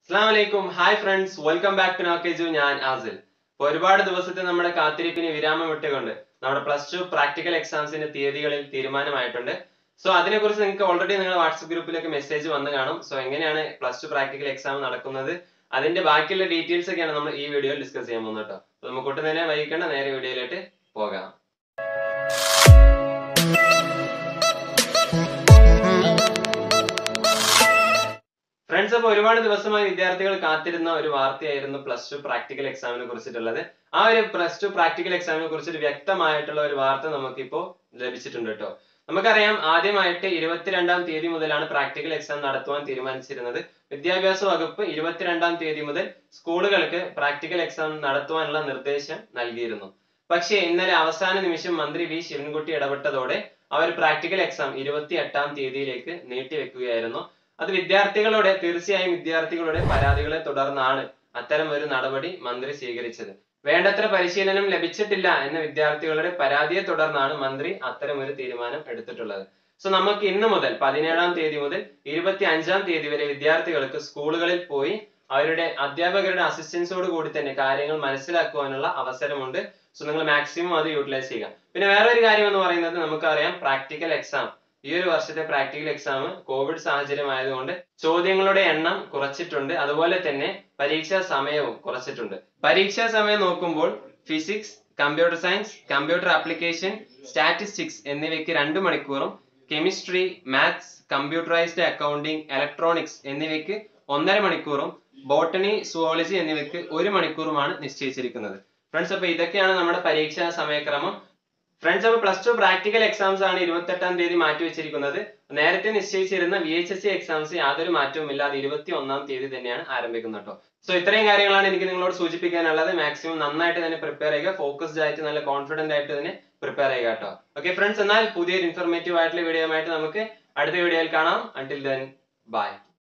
അസ്സാം വലൈക്കും hi friends welcome back to നോക്കേജു ഞാൻ ആസിൽ ഇപ്പൊ ഒരുപാട് ദിവസത്തെ നമ്മുടെ കാത്തിരിപ്പിന് വിരാമം വിട്ടുകൊണ്ട് നമ്മുടെ പ്ലസ് ടു പ്രാക്ടിക്കൽ എക്സാംസിന്റെ തീയതികളിൽ തീരുമാനമായിട്ടുണ്ട് സോ അതിനെക്കുറിച്ച് നിങ്ങൾക്ക് ഓൾറെഡി നിങ്ങളുടെ വാട്സപ്പ് ഗ്രൂപ്പിലൊക്കെ മെസ്സേജ് വന്ന് കാണും സോ എങ്ങനെയാണ് പ്ലസ് ടു പ്രാക്ടിക്കൽ എക്സാം നടക്കുന്നത് അതിന്റെ ബാക്കിയുള്ള ഡീറ്റെയിൽസ് ഒക്കെയാണ് നമ്മൾ ഈ വീഡിയോയിൽ ഡിസ്കസ് ചെയ്യാൻ പോകുന്നത് കേട്ടോ അപ്പൊ നമുക്ക് ഒട്ടും തന്നെ വൈകിക്കേണ്ട നേരെ വീഡിയോയിലോട്ട് പോകാം ഫ്രണ്ട്സ് അപ്പോൾ ഒരുപാട് ദിവസമായി വിദ്യാർത്ഥികൾ കാത്തിരുന്ന ഒരു വാർത്തയായിരുന്നു പ്ലസ് ടു പ്രാക്ടിക്കൽ എക്സാമിനെ കുറിച്ചിട്ടുള്ളത് ആ ഒരു പ്ലസ് ടു പ്രാക്ടിക്കൽ എക്സാമിനെ കുറിച്ചിട്ട് വ്യക്തമായിട്ടുള്ള ഒരു വാർത്ത നമുക്കിപ്പോ ലഭിച്ചിട്ടുണ്ട് കേട്ടോ നമുക്കറിയാം ആദ്യമായിട്ട് ഇരുപത്തിരണ്ടാം തീയതി മുതലാണ് പ്രാക്ടിക്കൽ എക്സാം നടത്തുവാൻ തീരുമാനിച്ചിരുന്നത് വിദ്യാഭ്യാസ വകുപ്പ് ഇരുപത്തിരണ്ടാം തീയതി മുതൽ സ്കൂളുകൾക്ക് പ്രാക്ടിക്കൽ എക്സാം നടത്തുവാനുള്ള നിർദ്ദേശം നൽകിയിരുന്നു പക്ഷേ ഇന്നലെ അവസാന നിമിഷം മന്ത്രി വി ശിവൻകുട്ടി ഇടപെട്ടതോടെ അവർ പ്രാക്ടിക്കൽ എക്സാം ഇരുപത്തി എട്ടാം തീയതിയിലേക്ക് നീട്ടിവെക്കുകയായിരുന്നു അത് വിദ്യാർത്ഥികളുടെ തീർച്ചയായും വിദ്യാർത്ഥികളുടെ പരാതികളെ തുടർന്നാണ് അത്തരം ഒരു നടപടി മന്ത്രി സ്വീകരിച്ചത് വേണ്ടത്ര പരിശീലനം ലഭിച്ചിട്ടില്ല എന്ന വിദ്യാർത്ഥികളുടെ പരാതിയെ തുടർന്നാണ് മന്ത്രി അത്തരം ഒരു തീരുമാനം എടുത്തിട്ടുള്ളത് സോ നമുക്ക് ഇന്ന് മുതൽ പതിനേഴാം തീയതി മുതൽ ഇരുപത്തി അഞ്ചാം തീയതി വരെ വിദ്യാർത്ഥികൾക്ക് സ്കൂളുകളിൽ പോയി അവരുടെ അധ്യാപകരുടെ അസിസ്റ്റൻസോട് കൂടി തന്നെ കാര്യങ്ങൾ മനസ്സിലാക്കുവാനുള്ള അവസരമുണ്ട് സോ നിങ്ങൾ മാക്സിമം അത് യൂട്ടിലൈസ് ചെയ്യുക പിന്നെ വേറെ ഒരു കാര്യം എന്ന് പറയുന്നത് നമുക്കറിയാം പ്രാക്ടിക്കൽ എക്സാം ഈ ഒരു വർഷത്തെ പ്രാക്ടിക്കൽ എക്സാം കോവിഡ് സാഹചര്യം ആയതുകൊണ്ട് ചോദ്യങ്ങളുടെ എണ്ണം കുറച്ചിട്ടുണ്ട് അതുപോലെ തന്നെ പരീക്ഷാ സമയവും കുറച്ചിട്ടുണ്ട് പരീക്ഷാ സമയം നോക്കുമ്പോൾ physics computer science computer application statistics എന്നിവയ്ക്ക് രണ്ട് മണിക്കൂറും chemistry maths computerised accounting electronics എന്നിവയ്ക്ക് ഒന്നര മണിക്കൂറും ബോട്ടണി സുവോളജി എന്നിവയ്ക്ക് ഒരു മണിക്കൂറുമാണ് നിശ്ചയിച്ചിരിക്കുന്നത് ഫ്രണ്ട്സ് അപ്പൊ ഇതൊക്കെയാണ് നമ്മുടെ പരീക്ഷാ സമയക്രമം ഫ്രണ്ട്സ് അപ്പോൾ പ്ലസ് ടു പ്രാക്ടിക്കൽ എക്സാംസ് ആണ് ഇരുപത്തെട്ടാം തീയതി മാറ്റി വെച്ചിരിക്കുന്നത് നേരത്തെ നിശ്ചയിച്ചിരുന്ന V H S C exams യാതൊരു മാറ്റവും ഇല്ലാതെ ഇരുപത്തി ഒന്നാം തീയതി തന്നെയാണ് ആരംഭിക്കുന്നത് കേട്ടോ സോ ഇത്രയും കാര്യങ്ങളാണ് എനിക്ക് നിങ്ങളോട് സൂചിപ്പിക്കാനുള്ളത് മാക്സിമം നന്നായിട്ട് തന്നെ പ്രിപ്പയർ ചെയ്യുക ഫോക്കസ്ഡ് ആയിട്ട് നല്ല കോൺഫിഡന്റ് ആയിട്ട് തന്നെ പ്രിപ്പയർ ചെയ്യുക കേട്ടോ ഓക്കെ ഫ്രണ്ട്സ് എന്നാൽ പുതിയൊരു ഇൻഫോർമേറ്റീവ് ആയിട്ടുള്ള വീഡിയോ ആയിട്ട് നമുക്ക് അടുത്ത വീഡിയോയിൽ കാണാം അണ്ടിൽ ദെൻ ബൈ